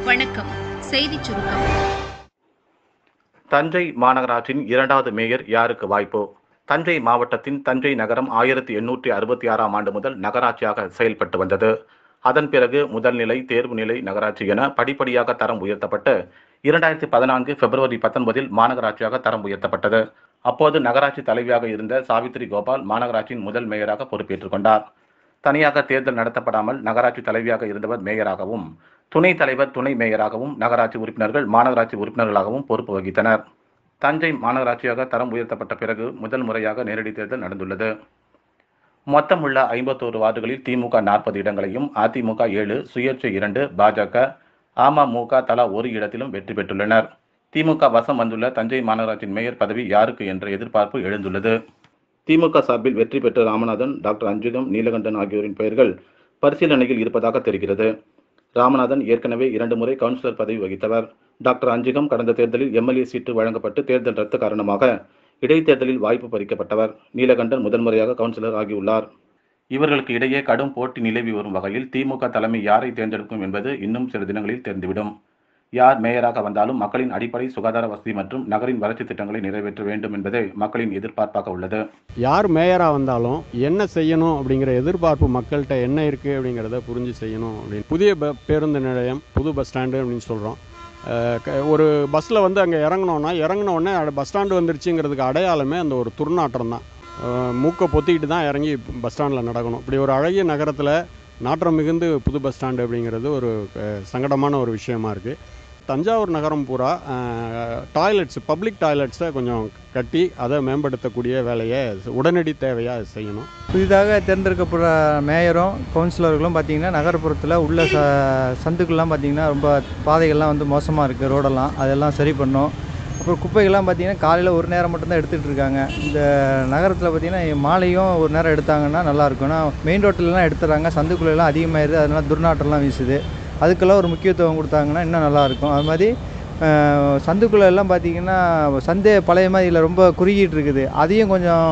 வணக்கம் செய்திச் சுருக்கம் தஞ்சை மாநகராட்சியின் இரண்டாவது மேயர் யாருக்கு வாய்ப்பு தஞ்சை மாவட்டத்தின் தஞ்சை நகரம் ஆயிரத்தி எண்ணூற்றி அறுபத்தி ஆறாம் ஆண்டு முதல் நகராட்சியாக செயல்பட்டு வந்தது அதன் பிறகு முதல் நிலை தேர்வு நிலை நகராட்சி என படிப்படியாக தரம் உயர்த்தப்பட்டு இரண்டாயிரத்தி பதினான்கு பிப்ரவரி பத்தொன்பதில் மாநகராட்சியாக தரம் உயர்த்தப்பட்டது அப்போது நகராட்சி தலைவியாக இருந்த சாவித்ரி கோபால் மாநகராட்சியின் முதல் மேயராக பொறுப்பேற்றுக் கொண்டார் தனியாக தேர்தல் நடத்தப்படாமல் நகராட்சி தலைவியாக இருந்தவர் மேயராகவும் துணைத் தலைவர் துணை மேயராகவும் நகராட்சி உறுப்பினர்கள் மாநகராட்சி உறுப்பினர்களாகவும் பொறுப்பு வகித்தனர் தஞ்சை மாநகராட்சியாக தரம் உயர்த்தப்பட்ட பிறகு முதல் முறையாக நேரடி தேர்தல் நடந்துள்ளது மொத்தமுள்ள ஐம்பத்தோரு வார்டுகளில் திமுக நாற்பது இடங்களையும் அதிமுக ஏழு சுயேட்சை இரண்டு பாஜக அமமுக தலா ஒரு இடத்திலும் வெற்றி பெற்றுள்ளனர் திமுக வசம் வந்துள்ள தஞ்சை மாநகராட்சியின் மேயர் பதவி யாருக்கு என்ற எதிர்பார்ப்பு எழுந்துள்ளது திமுக சார்பில் வெற்றி பெற்ற ராமநாதன் டாக்டர் அஞ்சுகம் நீலகண்டன் ஆகியோரின் பெயர்கள் பரிசீலனையில் இருப்பதாக தெரிகிறது ராமநாதன் ஏற்கனவே இரண்டு முறை கவுன்சிலர் பதவி வகித்தவர் டாக்டர் அஞ்சுகம் கடந்த தேர்தலில் எம்எல்ஏ சீட்டு வழங்கப்பட்டு தேர்தல் ரத்து காரணமாக இடைத்தேர்தலில் வாய்ப்பு பறிக்கப்பட்டவர் நீலகண்டன் முதன்முறையாக கவுன்சிலர் ஆகியுள்ளார் இவர்களுக்கு இடையே கடும் போட்டி நிலவி வரும் வகையில் திமுக தலைமை யாரை தேர்ந்தெடுக்கும் என்பது இன்னும் சில தினங்களில் தெரிந்துவிடும் யார் மேயராக வந்தாலும் மக்களின் அடிப்படை சுகாதார வசதி மற்றும் நகரின் வளர்ச்சி திட்டங்களை நிறைவேற்ற வேண்டும் என்பதே மக்களின் எதிர்பார்ப்பாக உள்ளது யார் மேயராக வந்தாலும் என்ன செய்யணும் அப்படிங்கிற எதிர்பார்ப்பு மக்கள்கிட்ட என்ன இருக்குது அப்படிங்கிறத புரிஞ்சு செய்யணும் அப்படின்னு புதிய ப பேருந்து நிலையம் புது பஸ் ஸ்டாண்டு அப்படின்னு சொல்கிறோம் ஒரு பஸ்ஸில் வந்து அங்கே இறங்கினோன்னா இறங்கின உடனே பஸ் ஸ்டாண்டு வந்துருச்சுங்கிறதுக்கு அடையாளமே அந்த ஒரு துர்நாற்றம் தான் மூக்கை பொத்திக்கிட்டு தான் இறங்கி பஸ் ஸ்டாண்டில் நடக்கணும் இப்படி ஒரு அழகிய நகரத்தில் நாற்றம் மிகுந்து புது பஸ் ஸ்டாண்டு அப்படிங்கிறது ஒரு அஹ், சங்கடமான ஒரு விஷயமா இருக்குது தஞ்சாவூர் நகரம் பூரா டாய்லெட்ஸ் பப்ளிக் டாய்லெட்ஸை கொஞ்சம் கட்டி அதை மேம்படுத்தக்கூடிய வேலையை உடனடி தேவையாக செய்யணும் புதிதாக தேர்ந்தெடுக்கப்படுற மேயரும் கவுன்சிலர்களும் பார்த்தீங்கன்னா நகர்ப்புறத்தில் உள்ள ச சந்துக்கள்லாம் பார்த்தீங்கன்னா ரொம்ப பாதைகள்லாம் வந்து மோசமாக இருக்குது ரோடெல்லாம் அதெல்லாம் சரி பண்ணோம் அப்புறம் குப்பைகள்லாம் பார்த்தீங்கன்னா காலையில் ஒரு நேரம் மட்டும்தான் எடுத்துகிட்டு இருக்காங்க இந்த நகரத்தில் பார்த்தீங்கன்னா மாலையும் ஒரு நேரம் எடுத்தாங்கன்னா நல்லாயிருக்கும் ஏன்னா மெயின் ரோட்டிலலாம் எடுத்துறாங்க சந்துக்குள்ளெல்லாம் அதிகமாகிடுது அதனால துர்நாற்றம்லாம் வீசுது அதுக்கெல்லாம் ஒரு முக்கியத்துவம் கொடுத்தாங்கன்னா இன்னும் நல்லாயிருக்கும் அது மாதிரி அஹ், சந்துக்குள்ள எல்லாம் பார்த்தீங்கன்னா சந்தே பழைய மாதிரி இல்லை ரொம்ப குறுகிட்டு இருக்குது அதையும் கொஞ்சம்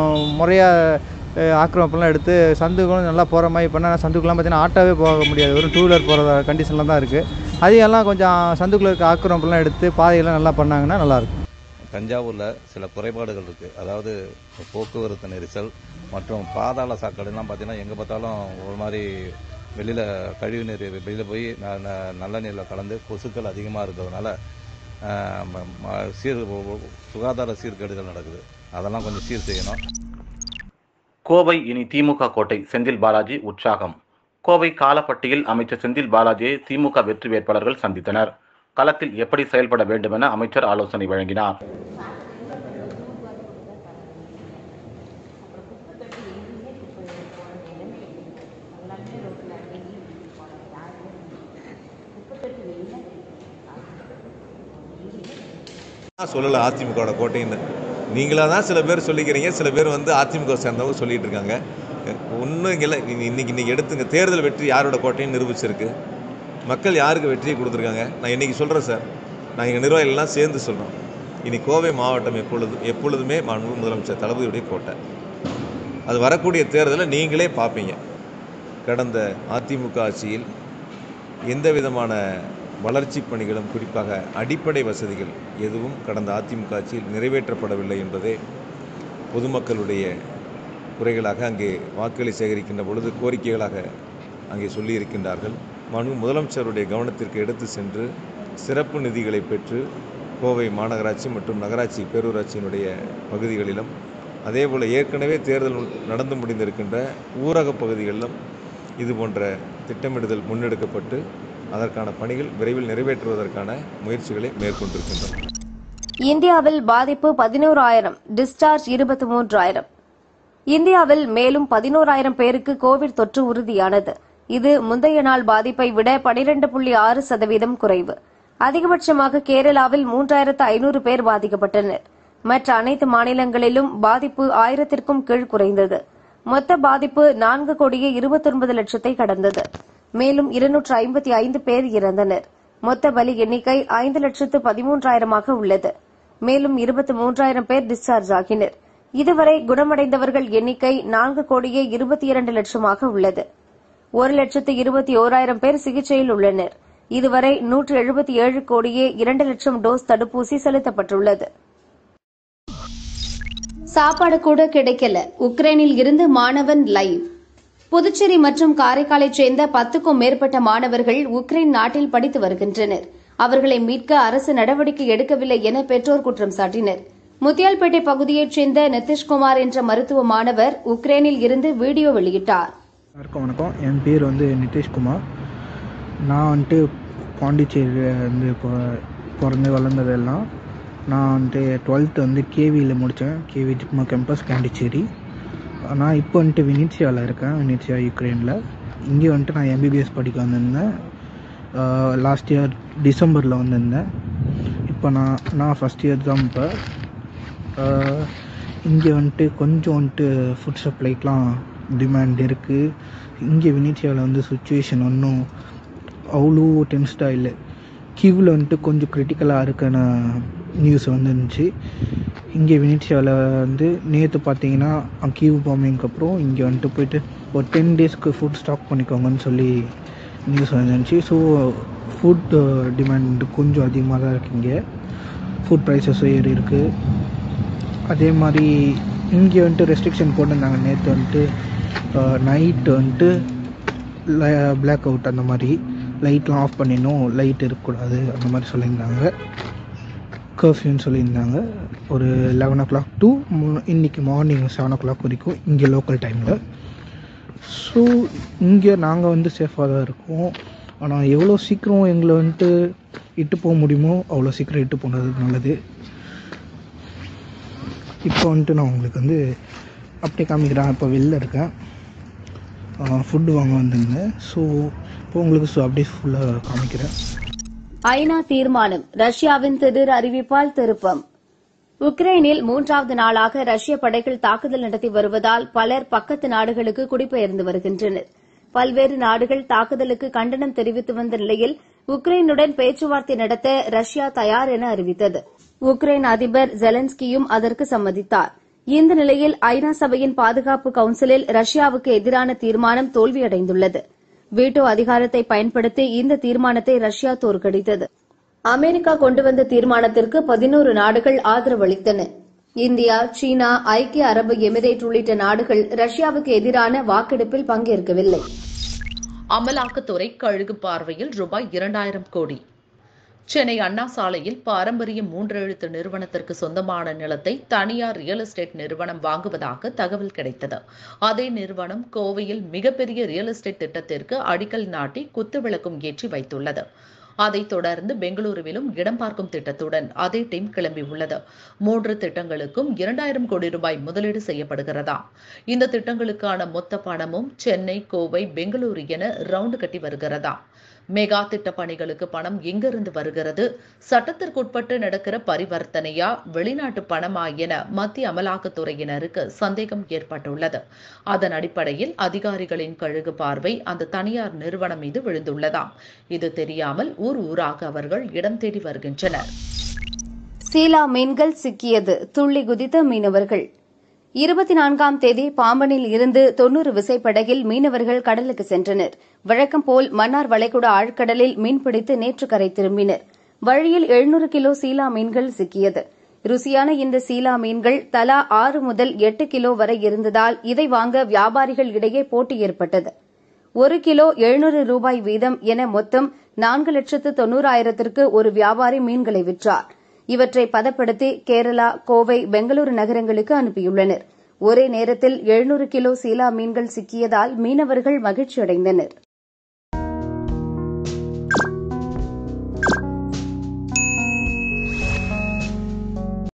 முறையாக ஆக்கிரமிப்பெல்லாம் எடுத்து சந்துகளும் நல்லா போகிற மாதிரி பண்ணால் சந்துக்குலாம் பார்த்தீங்கன்னா ஆட்டோவே போக முடியாது வெறும் டூ வீலர் போகிற கண்டிஷனில் தான் இருக்குது அதையெல்லாம் கொஞ்சம் சந்துக்குள்ள இருக்க ஆக்கிரமிப்பெல்லாம் எடுத்து பாதையெல்லாம் நல்லா பண்ணாங்கன்னா நல்லாயிருக்கும் தஞ்சாவூரில் சில குறைபாடுகள் இருக்குது அதாவது போக்குவரத்து நெரிசல் மற்றும் பாதாள சாக்கடைலாம் பார்த்தீங்கன்னா எங்கே பார்த்தாலும் ஒரு மாதிரி வெளியில் கழிவு நீர் வெளியில் போய் ந- ந- நல்ல நீரில் கலந்து கொசுக்கள் அதிகமாக இருக்கிறதுனால ஆஹ், ம- ம- சீர் சுகாதார சீர்கேடுகள் நடக்குது அதெல்லாம் கொஞ்சம் சீர் செய்யணும் கோவை இனி திமுக கோட்டை செந்தில் பாலாஜி உற்சாகம் கோவை காலப்பட்டியில் அமைச்சர் செந்தில் பாலாஜியை திமுக வெற்றி வேட்பாளர்கள் சந்தித்தனர் களத்தில் எப்படி செயல்பட வேண்டும் என அமைச்சர் ஆலோசனை வழங்கினார் நான் சொல்லலை அதிமுகவோட கோட்டைன்னு நீங்களாக தான் சில பேர் சொல்லிக்கிறீங்க சில பேர் வந்து அதிமுக சேர்ந்தவங்க சொல்லிட்டு இருக்காங்க ஒன்றும் இல்லை இன்னைக்கு இன்னைக்கு எடுத்துங்க தேர்தல் வெற்றி யாரோட கோட்டைன்னு நிரூபிச்சிருக்கு மக்கள் யாருக்கு வெற்றியை கொடுத்துருக்காங்க நான் இன்னைக்கு சொல்கிறேன் சார் நான் எங்கள் நிர்வாகிகள்லாம் சேர்ந்து சொல்கிறோம் இனி கோவை மாவட்டம் எப்பொழுதும் எப்பொழுதுமே மாண்பு முதலமைச்சர் தளபதியுடைய கோட்டை அது வரக்கூடிய தேர்தலை நீங்களே பார்ப்பீங்க கடந்த அதிமுக ஆட்சியில் எந்த விதமான வளர்ச்சி பணிகளும் குறிப்பாக அடிப்படை வசதிகள் எதுவும் கடந்த அதிமுக ஆட்சியில் நிறைவேற்றப்படவில்லை என்பதே பொதுமக்களுடைய குறைகளாக அங்கே வாக்குகளை சேகரிக்கின்ற பொழுது கோரிக்கைகளாக அங்கே சொல்லியிருக்கின்றார்கள் மனு முதலமைச்சருடைய கவனத்திற்கு எடுத்து சென்று சிறப்பு நிதிகளை பெற்று கோவை மாநகராட்சி மற்றும் நகராட்சி பேரூராட்சியினுடைய பகுதிகளிலும் அதேபோல் ஏற்கனவே தேர்தல் நடந்து முடிந்திருக்கின்ற ஊரக பகுதிகளிலும் இது போன்ற திட்டமிடுதல் முன்னெடுக்கப்பட்டு அதற்கான பணிகள் விரைவில் நிறைவேற்றுவதற்கான முயற்சிகளை மேற்கொண்டிருக்கின்றோம் இந்தியாவில் பாதிப்பு பதினோராயிரம் டிஸ்சார்ஜ் இருபத்தி மூன்றாயிரம் இந்தியாவில் மேலும் பதினோராயிரம் பேருக்கு கோவிட் தொற்று உறுதியானது இது முந்தைய நாள் பாதிப்பை விட பனிரெண்டு புள்ளி ஆறு சதவீதம் குறைவு அதிகபட்சமாக கேரளாவில் மூன்றாயிரத்து ஐநூறு பேர் பாதிக்கப்பட்டனர் மற்ற அனைத்து மாநிலங்களிலும் பாதிப்பு ஆயிரத்திற்கும் கீழ் குறைந்தது மொத்த பாதிப்பு நான்கு கோடியே இருபத்தொன்பது லட்சத்தை கடந்தது மேலும் இருநூற்று ஐம்பத்தி ஐந்து பேர் இறந்தனர் மொத்த பலி எண்ணிக்கை ஐந்து லட்சத்து பதிமூன்றாயிரமாக உள்ளது மேலும் இருபத்தி மூன்றாயிரம் பேர் டிஸ்சார்ஜ் ஆகினர் இதுவரை குணமடைந்தவர்கள் எண்ணிக்கை நான்கு கோடியே இருபத்தி இரண்டு லட்சமாக உள்ளது ஒரு லட்சத்து இருபத்தி ஓராயிரம் பேர் சிகிச்சையில் உள்ளனர் இதுவரை நூற்று எழுபத்தி ஏழு கோடியே இரண்டு லட்சம் டோஸ் தடுப்பூசி செலுத்தப்பட்டுள்ளது சாப்பாடு கூட கிடைக்கல உக்ரைனில் இருந்து மாணவன் லைவ் புதுச்சேரி மற்றும் காரைக்காலைச் சேர்ந்த பத்துக்கும் மேற்பட்ட மாணவர்கள் உக்ரைன் நாட்டில் படித்து வருகின்றனர் அவர்களை மீட்க அரசு நடவடிக்கை எடுக்கவில்லை என பெற்றோர் குற்றம் சாட்டினர் முத்தியால்பேட்டை பகுதியைச் சேர்ந்த நிதிஷ்குமார் என்ற மருத்துவ மாணவர் உக்ரைனில் இருந்து வீடியோ வெளியிட்டார் எல்லாருக்கும் வணக்கம் என் பேர் வந்து நிதிஷ்குமார் நான் வந்துட்டு பாண்டிச்சேரியில் வந்து இப்போ பிறந்து வளர்ந்ததெல்லாம் நான் வந்துட்டு டுவெல்த்து வந்து கேவியில் முடித்தேன் கேவி ஜிப்மா கேம்பஸ் பாண்டிச்சேரி நான் இப்போ வந்துட்டு வினிட்சியாவில் இருக்கேன் வினிட்சியா யுக்ரைனில் இங்கே வந்துட்டு நான் எம்பிபிஎஸ் படிக்க வந்திருந்தேன் லாஸ்ட் இயர் டிசம்பரில் வந்திருந்தேன் இப்போ நான் நான் ஃபஸ்ட் இயர் தான் இப்போ இங்கே வந்துட்டு கொஞ்சம் வந்துட்டு ஃபுட் சப்ளைக்கெலாம் டிமாண்ட் இருக்குது இங்கே வினிச்சியாவில் வந்து சுச்சுவேஷன் ஒன்றும் அவ்வளோ டென்ஸ்டாக இல்லை கியூவில் வந்துட்டு கொஞ்சம் கிரிட்டிக்கலாக இருக்குன்னு நியூஸ் வந்துருந்துச்சு இங்கே வினிச்சியாவில் வந்து நேற்று பார்த்தீங்கன்னா கியூ பாம்பிங்க்கு அப்புறம் இங்கே வந்துட்டு போயிட்டு ஒரு டென் டேஸ்க்கு ஃபுட் ஸ்டாக் பண்ணிக்கோங்கன்னு சொல்லி நியூஸ் வந்துருந்துச்சு ஸோ ஃபுட் டிமாண்ட் கொஞ்சம் அதிகமாக தான் இருக்குது இங்கே ஃபுட் ப்ரைஸஸும் ஏறி இருக்குது அதே மாதிரி இங்கே வந்துட்டு ரெஸ்ட்ரிக்ஷன் போட்டிருந்தாங்க நேற்று வந்துட்டு நைட்டு வந்துட்டு பிளாக் அவுட் அந்த மாதிரி லைட்லாம் ஆஃப் பண்ணிடணும் லைட் இருக்கக்கூடாது அந்த மாதிரி சொல்லியிருந்தாங்க கர்ஃப்யூன்னு சொல்லியிருந்தாங்க ஒரு லெவன் ஓ கிளாக் டு இன்னைக்கு மார்னிங் செவன் ஓ கிளாக் வரைக்கும் இங்கே லோக்கல் டைமில் ஸோ இங்கே நாங்கள் வந்து சேஃபாக தான் இருக்கோம் ஆனால் எவ்வளோ சீக்கிரம் எங்களை வந்துட்டு இட்டு போக முடியுமோ அவ்வளோ சீக்கிரம் இட்டு போனது நல்லது இப்போ வந்துட்டு நான் உங்களுக்கு வந்து அப்படியே காமிக்கிறேன் இப்போ வெளில இருக்கேன் ஃபுட்டு வாங்க வந்திருந்தேன் ஸோ இப்போ உங்களுக்கு ஸோ அப்படியே ஃபுல்லாக காமிக்கிறேன் ஐநா தீர்மானம் ரஷ்யாவின் திடீர் அறிவிப்பால் திருப்பம் உக்ரைனில் மூன்றாவது நாளாக ரஷ்ய படைகள் தாக்குதல் நடத்தி வருவதால் பலர் பக்கத்து நாடுகளுக்கு குடிபெயர்ந்து வருகின்றனர் பல்வேறு நாடுகள் தாக்குதலுக்கு கண்டனம் தெரிவித்து வந்த நிலையில் உக்ரைனுடன் பேச்சுவார்த்தை நடத்த ரஷ்யா தயார் என அறிவித்தது உக்ரைன் அதிபர் ஜெலன்ஸ்கியும் அதற்கு சம்மதித்தார் இந்த நிலையில் ஐநா சபையின் பாதுகாப்பு கவுன்சிலில் ரஷ்யாவுக்கு எதிரான தீர்மானம் தோல்வியடைந்துள்ளது வீட்டோ அதிகாரத்தை பயன்படுத்தி இந்த தீர்மானத்தை ரஷ்யா தோற்கடித்தது அமெரிக்கா கொண்டு வந்த தீர்மானத்திற்கு பதினோரு நாடுகள் ஆதரவளித்தன இந்தியா சீனா ஐக்கிய அரபு எமிரேட் உள்ளிட்ட நாடுகள் ரஷ்யாவுக்கு எதிரான வாக்கெடுப்பில் பங்கேற்கவில்லை அமலாக்கத்துறை கழுகு பார்வையில் ரூபாய் இரண்டாயிரம் கோடி சென்னை அண்ணா சாலையில் பாரம்பரிய மூன்றெழுத்து நிறுவனத்திற்கு சொந்தமான நிலத்தை தனியார் ரியல் எஸ்டேட் நிறுவனம் வாங்குவதாக தகவல் கிடைத்தது அதே நிறுவனம் கோவையில் மிகப்பெரிய ரியல் எஸ்டேட் திட்டத்திற்கு அடிக்கல் நாட்டி குத்துவிளக்கும் ஏற்றி வைத்துள்ளது அதைத் தொடர்ந்து பெங்களூருவிலும் இடம் பார்க்கும் திட்டத்துடன் அதே டீம் கிளம்பியுள்ளது மூன்று திட்டங்களுக்கும் இரண்டாயிரம் கோடி ரூபாய் முதலீடு செய்யப்படுகிறதா இந்த திட்டங்களுக்கான மொத்த பணமும் சென்னை கோவை பெங்களூரு என ரவுண்டு கட்டி வருகிறதா மெகா திட்ட பணிகளுக்கு பணம் எங்கிருந்து வருகிறது சட்டத்திற்குட்பட்டு நடக்கிற பரிவர்த்தனையா வெளிநாட்டு பணமா என மத்திய அமலாக்கத்துறையினருக்கு சந்தேகம் ஏற்பட்டுள்ளது அதன் அடிப்படையில் அதிகாரிகளின் கழுகு பார்வை அந்த தனியார் நிறுவனம் மீது விழுந்துள்ளதாம் இது தெரியாமல் ஊர் ஊராக அவர்கள் இடம் தேடி வருகின்றனர் சீலா மீன்கள் சிக்கியது துள்ளி குதித்த மீனவர்கள் இருபத்தி நான்காம் தேதி பாம்பனில் இருந்து தொன்னூறு விசைப்படகில் மீனவர்கள் கடலுக்கு சென்றனர் வழக்கம் போல் மன்னார் வளைகுடா ஆழ்கடலில் மீன்பிடித்து நேற்று கரை திரும்பினர் வழியில் எழுநூறு கிலோ சீலா மீன்கள் சிக்கியது ருசியான இந்த சீலா மீன்கள் தலா ஆறு முதல் எட்டு கிலோ வரை இருந்ததால் இதை வாங்க வியாபாரிகள் இடையே போட்டி ஏற்பட்டது ஒரு கிலோ எழுநூறு ரூபாய் வீதம் என மொத்தம் நான்கு லட்சத்து தொன்னூறாயிரத்திற்கு ஒரு வியாபாரி மீன்களை விற்றார் இவற்றை பதப்படுத்தி கேரளா கோவை பெங்களூரு நகரங்களுக்கு அனுப்பியுள்ளனர் ஒரே நேரத்தில் எழுநூறு கிலோ சீலா மீன்கள் சிக்கியதால் மீனவர்கள் மகிழ்ச்சியடைந்தனர்